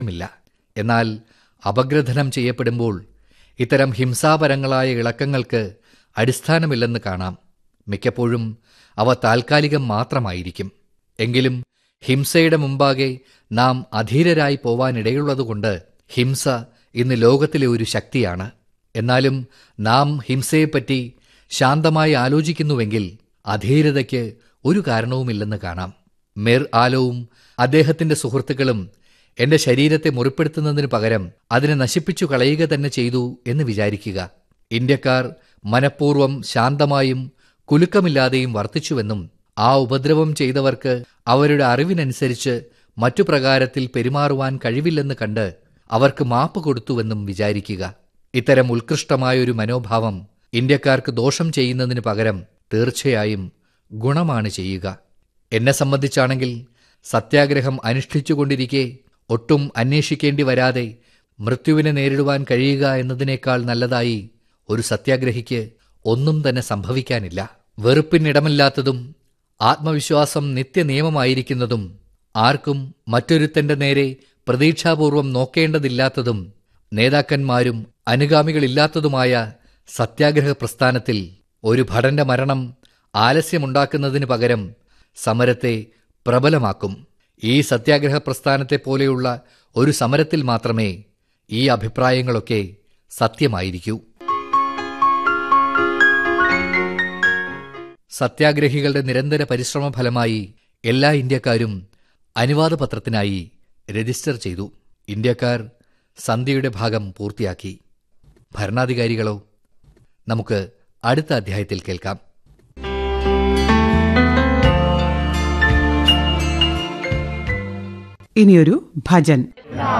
ഇല്ല എന്നാൽ അപഗ്രഥനം ചെയ്യപ്പെടുമ്പോൾ ഇത്തരം ഹിംസാപരങ്ങളായ ഇളക്കങ്ങൾക്ക് അടിസ്ഥാനമില്ലെന്ന് കാണാം മിക്കപ്പോഴും അവ താൽക്കാലികം മാത്രമായിരിക്കും എങ്കിലും ഹിംസയുടെ മുമ്പാകെ നാം അധീരരായി പോവാനിടയുള്ളതുകൊണ്ട് ഹിംസ ഇന്ന് ലോകത്തിലെ ഒരു ശക്തിയാണ് എന്നാലും നാം ഹിംസയെപ്പറ്റി ശാന്തമായി ആലോചിക്കുന്നുവെങ്കിൽ അധീരതയ്ക്ക് ഒരു കാരണവുമില്ലെന്ന് കാണാം മിർ ആലോവും അദ്ദേഹത്തിന്റെ സുഹൃത്തുക്കളും എന്റെ ശരീരത്തെ മുറിപ്പെടുത്തുന്നതിന് പകരം അതിനെ നശിപ്പിച്ചു കളയുക തന്നെ ചെയ്തു എന്ന് വിചാരിക്കുക ഇന്ത്യക്കാർ മനഃപൂർവ്വം ശാന്തമായും കുലുക്കമില്ലാതെയും വർത്തിച്ചുവെന്നും ആ ഉപദ്രവം ചെയ്തവർക്ക് അവരുടെ അറിവിനനുസരിച്ച് മറ്റു പ്രകാരത്തിൽ പെരുമാറുവാൻ കഴിവില്ലെന്ന് കണ്ട് അവർക്ക് മാപ്പ് കൊടുത്തുവെന്നും വിചാരിക്കുക ഇത്തരം ഉത്കൃഷ്ടമായൊരു മനോഭാവം ഇന്ത്യക്കാർക്ക് ദോഷം ചെയ്യുന്നതിന് പകരം തീർച്ചയായും ഗുണമാണ് ചെയ്യുക എന്നെ സംബന്ധിച്ചാണെങ്കിൽ സത്യാഗ്രഹം അനുഷ്ഠിച്ചുകൊണ്ടിരിക്കെ ഒട്ടും അന്വേഷിക്കേണ്ടി വരാതെ മൃത്യുവിനെ നേരിടുവാൻ കഴിയുക എന്നതിനേക്കാൾ നല്ലതായി ഒരു സത്യാഗ്രഹിക്ക് ഒന്നും തന്നെ സംഭവിക്കാനില്ല വെറുപ്പിനിടമില്ലാത്തതും ആത്മവിശ്വാസം നിത്യനിയമമായിരിക്കുന്നതും ആർക്കും മറ്റൊരുത്തന്റെ നേരെ പ്രതീക്ഷാപൂർവം നോക്കേണ്ടതില്ലാത്തതും നേതാക്കന്മാരും അനുഗാമികളില്ലാത്തതുമായ സത്യാഗ്രഹ പ്രസ്ഥാനത്തിൽ ഒരു ഭടന്റെ മരണം ആലസ്യമുണ്ടാക്കുന്നതിന് പകരം സമരത്തെ പ്രബലമാക്കും ഈ സത്യാഗ്രഹ പ്രസ്ഥാനത്തെ പോലെയുള്ള ഒരു സമരത്തിൽ മാത്രമേ ഈ അഭിപ്രായങ്ങളൊക്കെ സത്യമായിരിക്കൂ സത്യാഗ്രഹികളുടെ നിരന്തര പരിശ്രമ ഫലമായി എല്ലാ ഇന്ത്യക്കാരും അനുവാദ പത്രത്തിനായി രജിസ്റ്റർ ചെയ്തു ഇന്ത്യക്കാർ സന്ധ്യയുടെ ഭാഗം പൂർത്തിയാക്കി ഭരണാധികാരികളോ നമുക്ക് അടുത്ത അധ്യായത്തിൽ കേൾക്കാം ഇനിയൊരു ഭജൻ